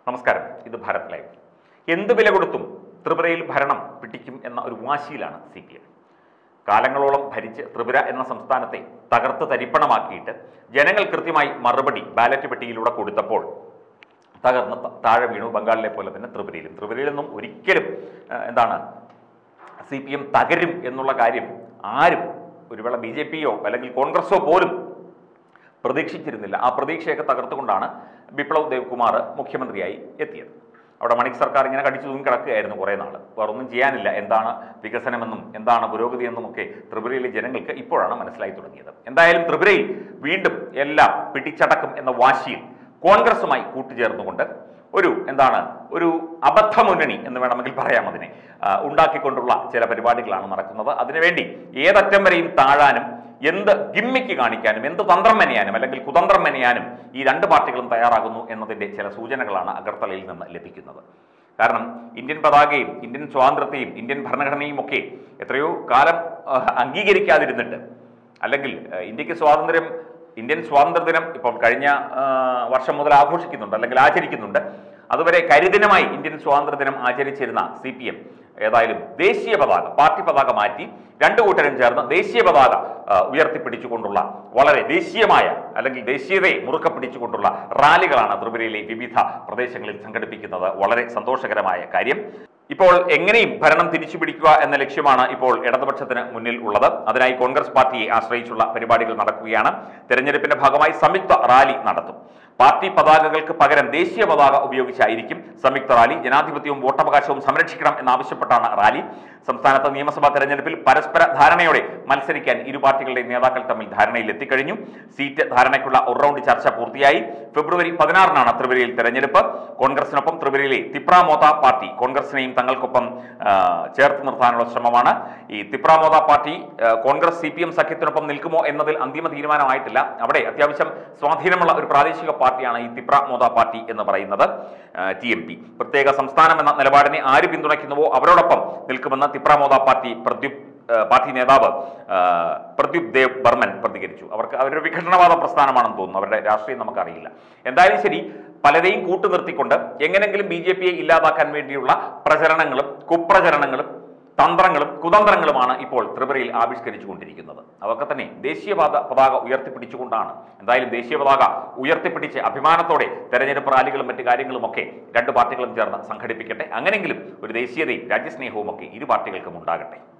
നമസ്കാരം ഇത് ഭാരത് ലൈവ് എന്ത് വില കൊടുത്തും ത്രിപുരയിൽ ഭരണം പിടിക്കും എന്ന ഒരു വാശിയിലാണ് സി പി എം കാലങ്ങളോളം ഭരിച്ച് ത്രിപുര എന്ന സംസ്ഥാനത്തെ തകർത്ത് തരിപ്പണമാക്കിയിട്ട് ജനങ്ങൾ കൃത്യമായി മറുപടി ബാലറ്റ് പെട്ടിയിലൂടെ കൊടുത്തപ്പോൾ തകർന്ന് ത- താഴെ വീണു ബംഗാളിലെ പോലെ തന്നെ ത്രിപുരയിലും ത്രിപുരയിലൊന്നും ഒരിക്കലും ആ, എന്താണ് സി പി എം തകരും എന്നുള്ള കാര്യം ആരും ഒരു വേള ബി ജെ പിയോ അല്ലെങ്കിൽ കോൺഗ്രസോ പോലും പ്രതീക്ഷിച്ചിരുന്നില്ല ആ പ്രതീക്ഷയൊക്കെ തകർത്തുകൊണ്ടാണ് ബിപ്ലവ് ദേവ് കുമാർ മുഖ്യമന്ത്രിയായി എത്തിയത് അവിടെ മണിക് സർക്കാർ ഇങ്ങനെ കടിച്ചു തൂങ്ങി കിടക്കുകയായിരുന്നു കുറേ നാൾ വേറൊന്നും ചെയ്യാനില്ല എന്താണ് വികസനമെന്നും എന്താണ് പുരോഗതി എന്നും ഒക്കെ ത്രിപുരയിലെ ജനങ്ങൾക്ക് ഇപ്പോഴാണ് മനസ്സിലായി തുടങ്ങിയത് എന്തായാലും ത്രിപുരയിൽ വീണ്ടും എല്ലാം പിടിച്ചടക്കും എന്ന വാശിയിൽ കോൺഗ്രസുമായി കൂട്ടുചേർന്നുകൊണ്ട് ഒരു എന്താണ് ഒരു അബദ്ധ മുന്നണി എന്ന് വേണമെങ്കിൽ പറയാം അതിനെ ആ, ഉണ്ടാക്കിക്കൊണ്ടുള്ള ചില പരിപാടികളാണ് നടക്കുന്നത് അതിനുവേണ്ടി ഏതറ്റം വരെയും താഴാനും എന്ത് ഗിമ്മിക്ക് കാണിക്കാനും എന്ത് തന്ത്രം മെനയാനും അല്ലെങ്കിൽ കുതന്ത്രം മെനയാനും ഈ രണ്ട് പാർട്ടികളും തയ്യാറാകുന്നു എന്നതിൻ്റെ ചില സൂചനകളാണ് അഗർത്തലയിൽ നിന്ന് ലഭിക്കുന്നത് കാരണം ഇന്ത്യൻ പതാകയും ഇന്ത്യൻ സ്വാതന്ത്ര്യത്തെയും ഇന്ത്യൻ ഭരണഘടനയും ഒക്കെ എത്രയോ കാലം ആ, അംഗീകരിക്കാതിരുന്നിട്ട് അല്ലെങ്കിൽ ആ, ഇന്ത്യക്ക് സ്വാതന്ത്ര്യം ഇന്ത്യൻ സ്വാതന്ത്ര്യ ദിനം ഇപ്പോൾ കഴിഞ്ഞ ആ, വർഷം മുതൽ ആഘോഷിക്കുന്നുണ്ട് അല്ലെങ്കിൽ ആചരിക്കുന്നുണ്ട് അതുവരെ കരിദിനമായി ഇന്ത്യൻ സ്വാതന്ത്ര്യ ദിനം ആചരിച്ചിരുന്ന സി പി എം ഏതായാലും ദേശീയ പതാക പാർട്ടി പതാക മാറ്റി രണ്ടു കൂട്ടരും ചേർന്ന് ദേശീയ പതാക ആ, ഉയർത്തിപ്പിടിച്ചുകൊണ്ടുള്ള വളരെ ദേശീയമായ അല്ലെങ്കിൽ ദേശീയതയെ മുറുക്കെ പിടിച്ചുകൊണ്ടുള്ള റാലികളാണ് ത്രിപുരയിലെ വിവിധ പ്രദേശങ്ങളിൽ സംഘടിപ്പിക്കുന്നത് വളരെ സന്തോഷകരമായ കാര്യം ഇപ്പോൾ എങ്ങനെയും ഭരണം തിരിച്ചു പിടിക്കുക എന്ന ലക്ഷ്യമാണ് ഇപ്പോൾ ഇടതുപക്ഷത്തിന് മുന്നിൽ ഉള്ളത് അതിനായി കോൺഗ്രസ് പാർട്ടിയെ ആശ്രയിച്ചുള്ള പരിപാടികൾ നടക്കുകയാണ് തെരഞ്ഞെടുപ്പിന്റെ ഭാഗമായി സംയുക്ത റാലി നടത്തും പാർട്ടി പതാകകൾക്ക് പകരം ദേശീയ പതാക ഉപയോഗിച്ചായിരിക്കും സംയുക്ത റാലി ജനാധിപത്യവും വോട്ടവകാശവും സംരക്ഷിക്കണം എന്നാവശ്യപ്പെട്ടാണ് റാലി സംസ്ഥാനത്ത് നിയമസഭാ തെരഞ്ഞെടുപ്പിൽ പരസ്പര ധാരണയോടെ മത്സരിക്കാൻ ഇരു പാർട്ടികളുടെ നേതാക്കൾ തമ്മിൽ ധാരണയിൽ എത്തിക്കഴിഞ്ഞു സീറ്റ് ധാരണയ്ക്കുള്ള ഒരു റൗണ്ട് ചർച്ച പൂർത്തിയായി ഫെബ്രുവരി പതിനാറിനാണ് ത്രിപുരയിൽ തെരഞ്ഞെടുപ്പ് കോൺഗ്രസിനൊപ്പം ത്രിപുരയിലെ തിപ്രാമോദ പാർട്ടി കോൺഗ്രസിനെയും തങ്ങൾക്കൊപ്പം ആ, ചേർത്ത് നിർത്താനുള്ള ശ്രമമാണ് ഈ തിപ്രാമോദ പാർട്ടി ആ, കോൺഗ്രസ് സി പി എം സഖ്യത്തിനൊപ്പം നിൽക്കുമോ എന്നതിൽ അന്തിമ തീരുമാനമായിട്ടില്ല അവിടെ അത്യാവശ്യം സ്വാധീനമുള്ള ഒരു പ്രാദേശിക പാർട്ടിയാണ് ഈ തിപ്രാമോദ പാർട്ടി എന്ന് പറയുന്നത് ടി എം പി പ്രത്യേക സംസ്ഥാനം എന്ന നിലപാടിനെ ആര് പിന്തുണയ്ക്കുന്നുവോ അവരോടൊപ്പം നിൽക്കുമെന്ന് തിപ്രാമോദ പാർട്ടി പ്രദ്യുപ് ആ, പാർട്ടി നേതാവ് ആ, പ്രദ്യുപ് ദേവ് ബർമൻ പ്രതികരിച്ചു അവർക്ക് അവരൊരു വിഘടനവാദ പ്രസ്ഥാനമാണെന്ന് തോന്നുന്നു അവരുടെ രാഷ്ട്രീയം നമുക്കറിയില്ല എന്തായാലും ശരി പലരെയും കൂട്ടുനിർത്തിക്കൊണ്ട് എങ്ങനെങ്കിലും ബി ജെ പിയെ ഇല്ലാതാക്കാൻ വേണ്ടിയുള്ള പ്രചരണങ്ങളും കുപ്രചരണങ്ങളും തന്ത്രങ്ങളും കുതന്ത്രങ്ങളുമാണ് ഇപ്പോൾ ത്രിപുരയിൽ ആവിഷ്കരിച്ചുകൊണ്ടിരിക്കുന്നത് അതൊക്കെ തന്നെ ദേശീയ പത- പതാക ഉയർത്തിപ്പിടിച്ചുകൊണ്ടാണ് എന്തായാലും ദേശീയ പതാക ഉയർത്തിപ്പിടിച്ച് അഭിമാനത്തോടെ തെരഞ്ഞെടുപ്പ് റാലികളും മറ്റു കാര്യങ്ങളും ഒക്കെ രണ്ട് പാർട്ടികളും ചേർന്ന് സംഘടിപ്പിക്കട്ടെ അങ്ങനെങ്കിലും ഒരു ദേശീയതയും രാജ്യസ്നേഹവും ഒക്കെ ഇരു പാർട്ടികൾക്കും ഉണ്ടാകട്ടെ